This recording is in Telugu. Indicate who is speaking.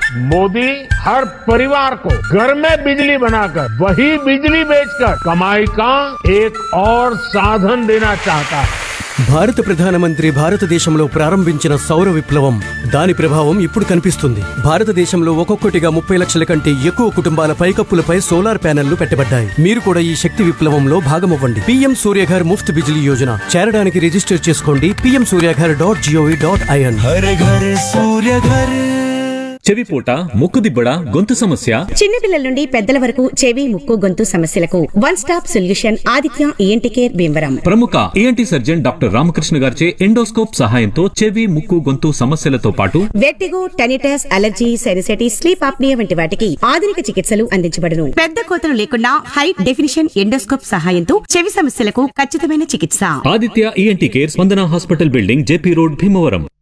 Speaker 1: मोदी हर परिवार को घर में बिजली बनाकर वही बिजली बेचकर कमाई का एक और साधन देना चाहता है
Speaker 2: భారత ప్రధానమంత్రి భారతదేశంలో ప్రారంభించిన సౌర విప్లవం దాని ప్రభావం ఇప్పుడు కనిపిస్తుంది భారతదేశంలో ఒక్కొక్కటిగా ముప్పై లక్షల కంటే ఎక్కువ కుటుంబాల పైకప్పులపై సోలార్ ప్యానెళ్లు పెట్టబడ్డాయి మీరు కూడా ఈ శక్తి విప్లవంలో భాగమవ్వండి పీఎం సూర్యఘర్ ముఫ్త్ బిజిలీ యోజన చేరడానికి రిజిస్టర్ చేసుకోండి PM Suryaghar dot GOV dot IN
Speaker 3: हर घर सूर्य घर
Speaker 4: చెవిపోట ముక్కుదిబ్బడ గొంతు సమస్య
Speaker 5: చిన్నపిల్లల నుండి పెద్దల వరకు చెవి ముక్కు గొంతు సమస్యలకు one stop solution Aditya ENT care Bhimavaram
Speaker 4: ప్రముఖ ఏఎన్టీ సర్జన్ డాక్టర్ రామకృష్ణ గారిచే ఎండోస్కోప్ సహాయంతో చెవి ముక్కు గొంతు సమస్యలతో పాటు
Speaker 5: vertigo tinnitus allergy sinusitis sleep apnoea వంటి వాటికి ఆధునిక చికిత్సలు అందించబడును పెద్ద కోతలు లేకుండా హై డెఫినిషన్ ఎండోస్కోప్ సహాయంతో చెవి సమస్యలకు ఖచ్చితమైన చికిత్స
Speaker 4: Aditya ENT care Spandana hospital building JP road Bhimavaram